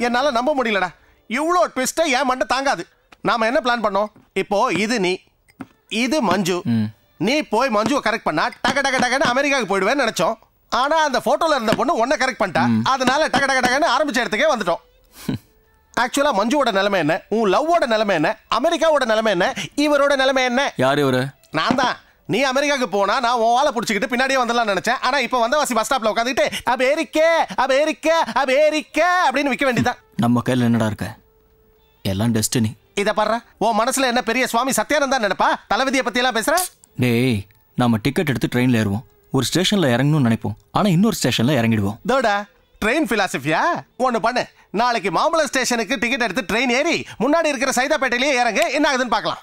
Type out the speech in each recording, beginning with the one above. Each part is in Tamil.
என்னால நம்ப முடியலடா இவ்வளோ ட்விஸ்ட்டை ஏன் மண்டை தாங்காது நாம என்ன பிளான் பண்ணோம் இப்போ இது நீ இது மஞ்சு நீ போய் மஞ்சுவை கரெக்ட் பண்ணா டக டக டகன்னு அமெரிக்காவுக்கு போயிடுவேன்னு நினைச்சோம் ஆனா அந்த போட்டோல இருந்த பொண்ணு உன்னை கரெக்ட் பண்ணிட்டா அதனால டக டக டகன்னு ஆரம்பிச்ச இடத்துக்கே வந்துட்டோம் ஆக்சுவலா மஞ்சுவோட நிலைமை என்ன உன் லவ்வோட நிலைமை என்ன அமெரிக்காவோட நிலைமை என்ன இவரோட நிலைமை என்ன யார் இவரு நான் தான் நீ அமெரிக்காவுக்கு போனா நான் உன் வாழை பிடிச்சிக்கிட்டு பின்னாடியே வந்துடலாம் நினைச்சேன் ஆனா இப்போ வந்தவாசி பஸ் ஸ்டாப்ல உட்காந்துட்டு அமெரிக்க அமெரிக்க அமெரிக்க அப்படின்னு விற்க வேண்டியதான் நம்ம கையில் என்னடா இருக்க எல்லாம் டெஸ்டினி இத பாரு உன் மனசுல என்ன பெரிய சுவாமி சத்யானந்தா நினைப்பா தளபதியை பத்தி எல்லாம் பேசுற டேய் நம்ம டிக்கெட் எடுத்து ட்ரெயினில் ஏறுவோம் ஒரு ஸ்டேஷனில் இறங்கணும்னு நினைப்போம் ஆனால் இன்னொரு ஸ்டேஷனில் இறங்கிடுவோம் தோடா ட்ரெயின் பிலாசபியா ஒன்னு பண்ணு நாளைக்கு மாம்பழம் ஸ்டேஷனுக்கு டிக்கெட் எடுத்து ட்ரெயின் ஏறி முன்னாடி இருக்கிற சைதாப்பேட்டையிலேயே இறங்க என்ன ஆகுதுன்னு பார்க்கலாம்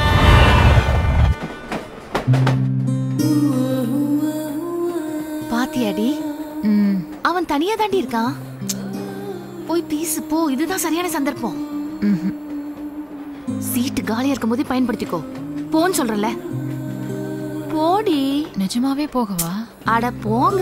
பாத்தியாடி அவன் தனியா தாண்டி இருக்கான் போய் பேசு போ இதுதான் சரியான சந்தர்ப்பம் சீட்டு காலியா இருக்கும் போதே பயன்படுத்திக்கோ போன்னு சொல்றல போடி நிஜமாவே போகவா அட போங்க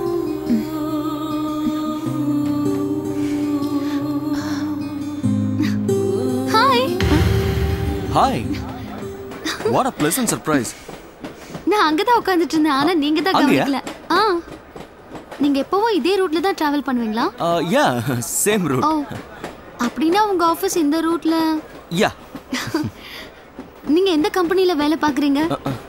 hi hi what a pleasant surprise நான் அங்கதான் உட்கார்ந்துட்டு இருந்தேன் ஆனா நீங்க தான் அங்கயா? கவனிக்கல ஆ நீங்க எப்பவும் இதே ரூட்ல தான் டிராவல் பண்ணுவீங்களா யா சேம் ஓ ரூட் அப்படின்னா உங்க ஆபீஸ் இந்த ரூட்ல யா நீங்க எந்த கம்பெனில வேலை பாக்குறீங்க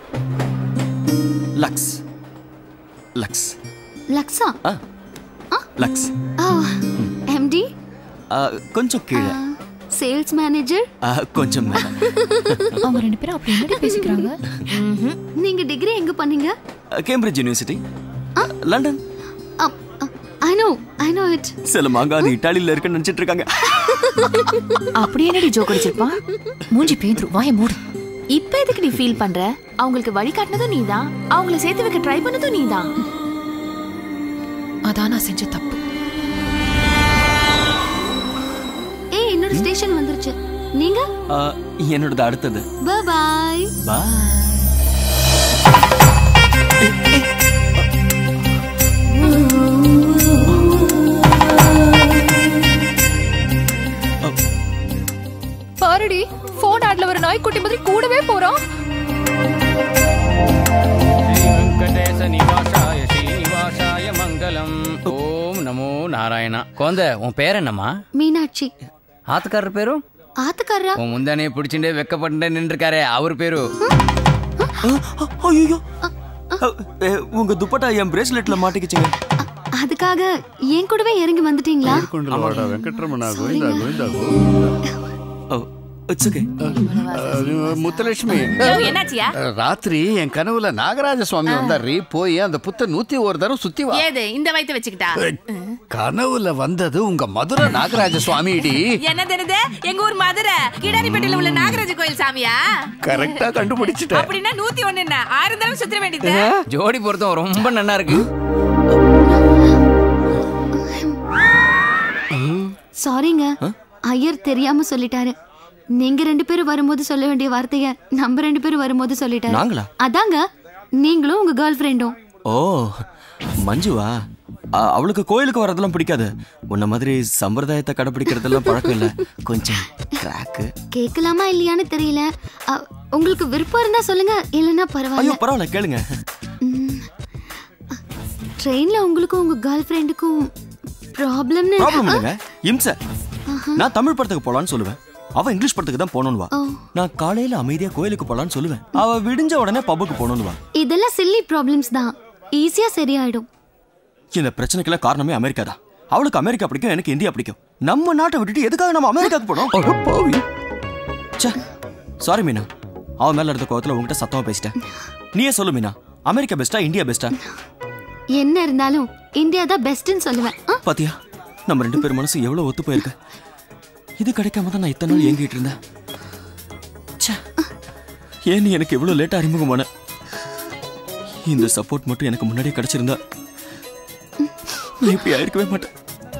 லக்ஸ் லக்ஸ் லக்ஸா லக்ஸ் ஆ எம்டி கொஞ்சம் கீழே சேல்ஸ் மேனேஜர் ஆ, கொஞ்சம் மேல அவங்க ரெண்டு பேரும் அப்படி என்னடி பேசிக்கிறாங்க நீங்க டிகிரி எங்க பண்ணீங்க Cambridge University London I know I know it சில மாங்காது இட்டாலியில இருக்குன்னு நினைச்சிட்டு இருக்காங்க அப்படி என்னடி ஜோக் அடிச்சிருப்பான் மூஞ்சி பேந்துரு வாய மூடு இப்ப எதுக்கு நீ ஃபீல் பண்ற அவங்களுக்கு வழி காட்டினதும் நீதான் அவங்கள சேர்த்து வைக்க ட்ரை பண்ணதும் நீதான் அதான் நான் செஞ்ச தப்பு ஏய் இன்னொரு ஸ்டேஷன் வந்துருச்சு நீங்க ஆ, என்னோடது அடுத்தது பாய் பாய் பாருடி போன் ஆட்ல ஒரு நாய்க்குட்டி மாதிரி கூடவே போறோம் வெங்கடேச நிவாசாய ஸ்ரீனிவாசாய மங்களம் ஓம் நமோ நாராயணா குழந்தை உன் பேர் என்னம்மா மீனாட்சி ஆத்துக்காரர் பேரும் ஆத்துக்காரரா உன் முந்தானையை பிடிச்சுட்டே வெக்கப்பட்டு நின்றுருக்காரே அவர் பேரு ஐயோ உங்க துப்பட்டா என் பிரேஸ்லெட்ல மாட்டிக்கிச்சுங்க அதுக்காக என் கூடவே இறங்கி வந்துட்டீங்களா ಕೊಂಡಲವಾಡ ವೆಂಕಟರಮಣ ಗೋವಿಂದ ಗೋವಿಂದ இட்ஸ் ஓகே முத்துலட்சுமி என்னாச்சியா ராத்திரி என் கனவுல நாகராஜ சுவாமி வந்தாரு போய் அந்த புத்த நூத்தி ஒரு தரம் சுத்தி வா ஏது இந்த வயித்தை வச்சுக்கிட்டா கனவுல வந்தது உங்க மதுரை நாகராஜ சுவாமிடி என்ன தெரியுது எங்க ஊர் மதுரை கிடாரிப்பேட்டையில உள்ள நாகராஜ கோயில் சாமியா கரெக்டா கண்டுபிடிச்சிட்ட அப்படின்னா நூத்தி ஒண்ணு என்ன ஆறு தடவை சுத்திர வேண்டியது ஜோடி பொருத்தம் ரொம்ப நல்லா இருக்கு சாரிங்க ஐயர் தெரியாம சொல்லிட்டாரு நீங்க ரெண்டு பேரும் வரும்போது சொல்ல வேண்டிய வார்த்தைய நம்ம ரெண்டு பேரும் வரும்போது சொல்லிட்டாரு நாங்களா? அதாங்க நீங்களும் உங்க கேர்ள் ஃப்ரெண்டும் ஓ மஞ்சுவா ஆ, அவளுக்கு கோயிலுக்கு வரதெல்லாம் பிடிக்காது உன்ன மாதிரி சம்பிரதாயத்தை கடைபிடிக்கிறதெல்லாம் பழக்கம் இல்ல கொஞ்சம் கிராக்கு கேட்கலாமா இல்லையான்னு தெரியல அ, உங்களுக்கு விருப்பம் இருந்தா சொல்லுங்க இல்லைன்னா ஐயோ பரவாயில்ல பரவாயில்ல கேளுங்க ட்ரெயின்ல உங்களுக்கும் உங்க கேர்ள் ஃப்ரெண்டுக்கும் ப்ராப்ளம்னு ப்ராப்ளம் இல்லைங்க இம்சை நான் தமிழ் படத்துக்கு போலான்னு சொல்லுவேன் அவ இங்கிலீஷ் படத்துக்கு தான் போகணும்னு வா ஓ. நான் காலையில அமைதியா கோயிலுக்கு போலான்னு சொல்லுவேன் அவ விடிஞ்ச உடனே பப்புக்கு போகணும்னு வா இதெல்லாம் சில்லி ப்ராப்ளம்ஸ் தான் ஈஸியா சரியாயிடும் இந்த பிரச்சனைக்கெல்லாம் காரணமே அமெரிக்கா தான் அவளுக்கு அமெரிக்கா பிடிக்கும் எனக்கு இந்தியா பிடிக்கும் நம்ம நாட்டை விட்டுட்டு எதுக்காக நம்ம அமெரிக்காக்கு போனோம் ச்சே சாரி மீனா அவ மேல இருந்த கோவத்துல உங்ககிட்ட சத்தமா பேசிட்டேன் நீயே சொல்லு மீனா அமெரிக்கா பெஸ்டா இந்தியா பெஸ்டா என்ன இருந்தாலும் இந்தியா தான் பெஸ்ட்னு சொல்லுவேன் ஆ, பாத்தியா நம்ம ரெண்டு பேர் மனசு எவ்வளவு ஒத்து போயிருக்கு இது கிடைக்காம தான் நான் இத்தனை நாள் ஏங்கிட்டு இருந்தேன் ச்சே. ஏன் நீ எனக்கு எவ்வளவு லேட்டா அறிமுகமான இந்த சப்போர்ட் மட்டும் எனக்கு முன்னாடியே கிடைச்சிருந்தா நான் இப்படி ஆயிருக்கவே மாட்டேன்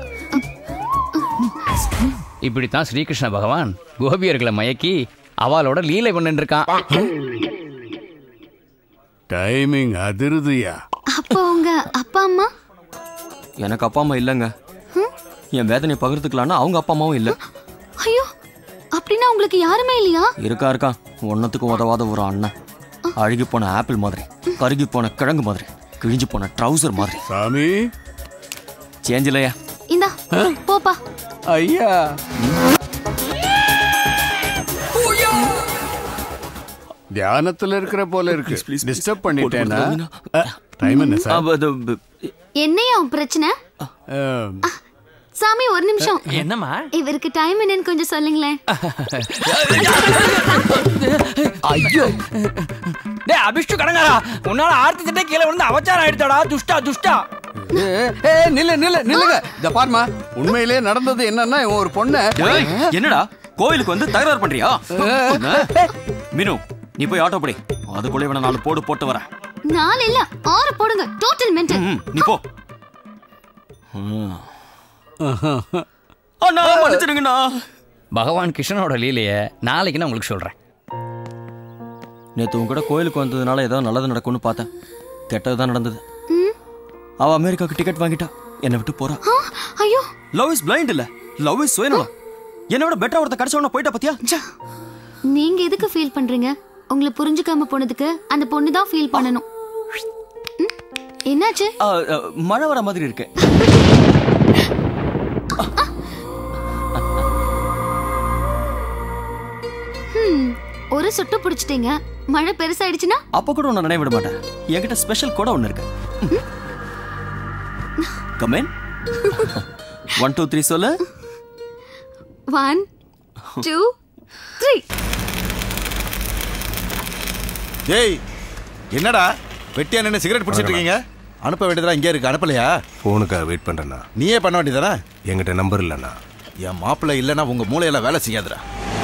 இப்படித்தான் ஸ்ரீகிருஷ்ண பகவான் கோபியர்களை மயக்கி அவளோட லீலை பண்ணிட்டு இருக்கான் டைமிங் அதிருதுயா அப்போ உங்க அப்பா அம்மா எனக்கு அப்பா அம்மா இல்லைங்க என் வேதனையை பகிர்ந்துக்கலான்னா அவங்க அப்பா அம்மாவும் இல்லை ஐயோ அப்படின்னா உங்களுக்கு யாருமே இல்லையா இருக்கா இருக்கா ஒன்னத்துக்கும் உதவாத ஒரு அண்ணன் அழுகி போன ஆப்பிள் மாதிரி கருகி போன கிழங்கு மாதிரி கிழிஞ்சு போன ட்ரௌசர் மாதிரி சாமி சேஞ்ச் இல்லையா இந்தா போப்பா ஐயா தியானத்துல இருக்கிற போல இருக்கு டிஸ்டர்ப் பண்ணிட்டேனா டைம் என்ன சார் அப்ப அது, ப- என்னையா உன் பிரச்சனை அஹ், சாமி ஒரு நிமிஷம் என்னம்மா இவருக்கு டைம் என்னன்னு கொஞ்சம் சொல்லுங்களேன் ஐயோ டேய் அபிஷ்டு கடங்காரா உன்னால ஆர்த்தி திட்ட கீழே விழுந்து அவச்சாரம் ஆயிடுத்தாடா துஷ்டா துஷ்டா ஏ, ஏ, நில்லு நில்லு நில்லுங்க இந்த பாருமா உண்மையிலே நடந்தது என்னன்னா இவன் ஒரு பொண்ணை ஏய், என்னடா கோயிலுக்கு வந்து தகராறு பண்றியா மீனு நீ போய் ஆட்டோ படி அதுக்குள்ளே இவனை நாலு போடு போட்டு வரேன் நாலு இல்ல ஆறு போடுங்க டோட்டல் மென்டல் ம், நீ போ ம். அண்ணா மன்னிச்சிடுங்கண்ணா பகவான் கிருஷ்ணனோட லீலைய நாளைக்கு நான் உங்களுக்கு சொல்றேன் நேத்து உன் கூட கோயிலுக்கு வந்ததுனால ஏதோ நல்லது நடக்கும்னு பார்த்தேன் கெட்டது தான் நடந்தது அவ அமெரிக்காவுக்கு டிக்கெட் வாங்கிட்டா என்னை விட்டு போறா ஐயோ லவ் இஸ் பிளைண்ட் இல்ல லவ் இஸ் சுயநலம் என்னை விட பெட்டரா ஒருத்த கிடைச்சவன போயிட்டா பாத்தியா ச்சே. நீங்க எதுக்கு ஃபீல் பண்றீங்க உங்களை புரிஞ்சுக்காம போனதுக்கு அந்த பொண்ணு தான் ஃபீல் பண்ணணும் ம்? என்னாச்சு ஆ, ஆ, மழை வர மாதிரி இருக்கு ஹம், ஒரு சுட்டு பிடிச்சிட்டீங்க மழை பெருசாயிடுச்சுன்னா அப்ப கூட உன்னை நினைவு விட மாட்டேன் என்கிட்ட ஸ்பெஷல் கூட ஒன்று இருக்கு கமேன் ஒன் டூ த்ரீ சொல்லு ஒன் டூ த்ரீ ஏய் என்னடா வெட்டியா நின்று சிகரெட் பிடிச்சிட்டு இருக்கீங்க அனுப்ப வேண்டியதெல்லாம் இங்கே இருக்கு அனுப்பலையா ஃபோனுக்காக வெயிட் பண்ணுறேண்ணா நீயே பண்ண வேண்டியதானே என்கிட்ட நம்பர் இல்லைண்ணா என் மாப்பிள்ளை இல்லைன்னா உங்க மூளையெல்லாம் வேலை செய்யாதுடா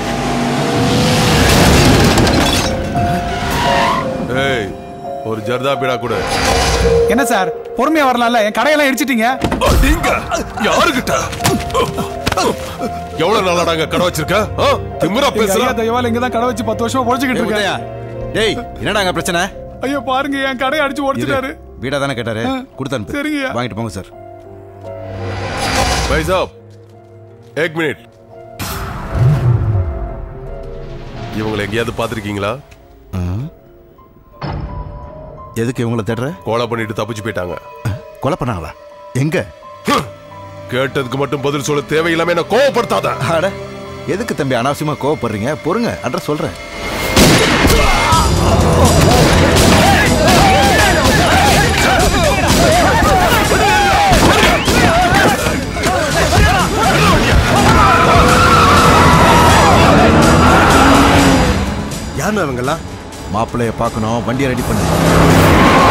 ஏய் ஒரு ஜர்தா பீடா கொடு என்ன சார் பொறுமையா வரலாம்ல என் கடையெல்லாம் இடிச்சிட்டீங்க நீங்க யாருகிட்ட எவ்வளவு நாளாடாங்க கடை வச்சிருக்க ஆ? திமிரா எங்க பேசுற ஐயா தயவால இங்க தான் கடை வச்சு பத்து வருஷமா பொழைச்சிக்கிட்டு ஏய், இருக்கேன் உதயா, டேய் என்னடா அங்க பிரச்சனை ஐயோ பாருங்க என் கடையை அடிச்சு உடைச்சிட்டாரு வீடா தானே கேட்டாரு ஆ, கொடுத்து அனுப்பு சரிங்கய்யா. வாங்கிட்டு போங்க சார் भाई साहब एक मिनट இவங்களை எங்கேயாவது பார்த்திருக்கீங்களா எதுக்கு இவங்கள தேடுற கொலை பண்ணிட்டு தப்பிச்சு போயிட்டாங்க கொலை பண்ணாங்களா எங்க கேட்டதுக்கு மட்டும் பதில் சொல்ல தேவையில்லாம என்ன கோவப்படுத்தாத அட எதுக்கு தம்பி அனாவசியமா கோவப்படுறீங்க பொறுங்க அட்ரஸ் சொல்றேன் யாருன்னு அவங்கெல்லாம் மாப்பிள்ளைய பார்க்கணும் வண்டியை ரெடி பண்ணு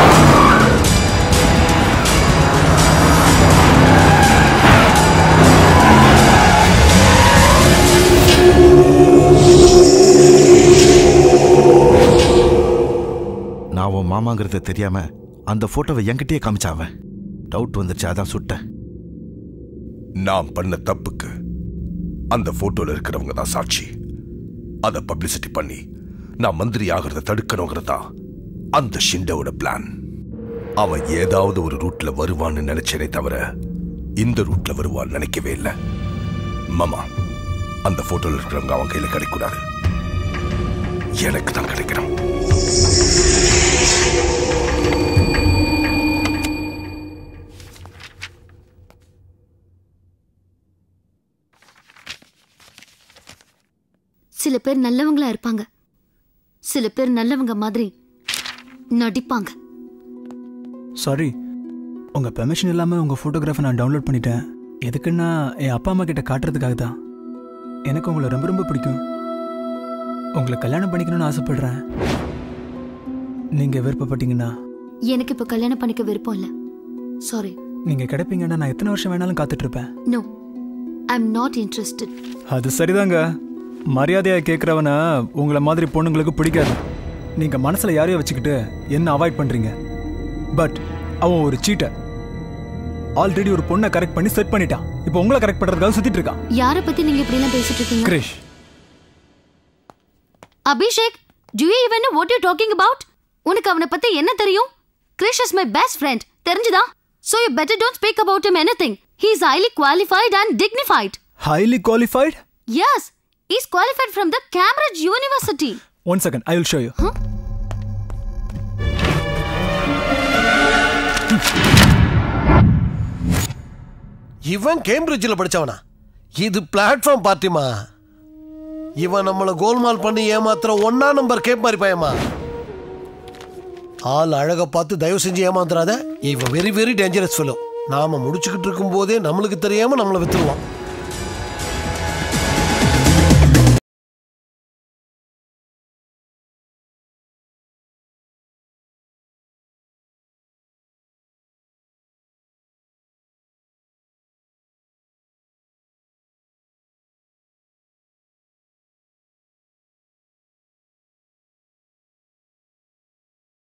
நான் உன் மாமாங்கிறது தெரியாம அந்த போட்டோவை என்கிட்டயே காமிச்சான் அவன் டவுட் வந்துருச்சு அதான் சுட்டேன் நான் பண்ண தப்புக்கு அந்த போட்டோல இருக்கிறவங்க தான் சாட்சி அத பப்ளிசிட்டி பண்ணி நான் மந்திரி ஆகிறத தடுக்கணுங்கிறதா அந்த ஷிண்டோட பிளான் அவன் ஏதாவது ஒரு ரூட்ல வருவான்னு நினைச்சேனே தவிர இந்த ரூட்ல வருவான்னு நினைக்கவே இல்லை மாமா அந்த போட்டோல இருக்கிறவங்க அவன் கையில கிடைக்கூடாது எனக்கு தான் கிடைக்கணும் சில பேர் நல்லவங்களா இருப்பாங்க சில பேர் நல்லவங்க மாதிரி நடிப்பாங்க சாரி உங்க பெர்மிஷன் இல்லாம உங்க போட்டோகிராஃபை நான் டவுன்லோட் பண்ணிட்டேன் எதுக்குன்னா என் அப்பா அம்மா கிட்ட காட்டுறதுக்காக தான் எனக்கு உங்களை ரொம்ப ரொம்ப பிடிக்கும் உங்களை கல்யாணம் பண்ணிக்கணும்னு ஆசைப்படுறேன் நீங்க விருப்பப்பட்டீங்கன்னா எனக்கு இப்ப கல்யாணம் பண்ணிக்க விருப்பம் இல்ல சாரி நீங்க கிடைப்பீங்கன்னா நான் எத்தனை வருஷம் வேணாலும் காத்துட்டு இருப்பேன் no I am not interested அது சரிதாங்க மரியாதையா கேட்குறவன உங்களை மாதிரி பொண்ணுங்களுக்கு பிடிக்காது நீங்க மனசுல யாரையோ வச்சுக்கிட்டு என்ன அவாய்ட் பண்றீங்க பட் அவன் ஒரு சீட்டர் ஆல்ரெடி ஒரு பொண்ணை கரெக்ட் பண்ணி செட் பண்ணிட்டான் இப்போ உங்களை கரெக்ட் பண்றதுக்காக சுத்திட்டு இருக்கான் யார பத்தி நீங்க இப்படி எல்லாம் பேசிட்டு இருக்கீங்க Krish Abhishek do you even know what you talking about உனக்கு அவனை பத்தி என்ன தெரியும் Krish is my best friend தெரிஞ்சுதா so you better don't speak about him anything He is highly qualified and dignified. highly qualified Yes, he's qualified from the Cambridge University. one second i will show you இவன் கேம்பிரிட்ஜில் படிச்சவனா இது பிளாட்ஃபார்ம் பார்ட்டிமா இவன் நம்மளை கோல்மால் பண்ணி ஏமாத்துற ஒன்னா நம்பர் கேப் மாதிரி பையமா ஆள் அழகை பார்த்து தயவு செஞ்சு ஏமாத்துறாத இவன் வெரி வெரி டேஞ்சரஸ் ஃபெலோ நாம முடிச்சுக்கிட்டு இருக்கும் போதே நம்மளுக்கு தெரியாம நம்மளை வித்துருவான்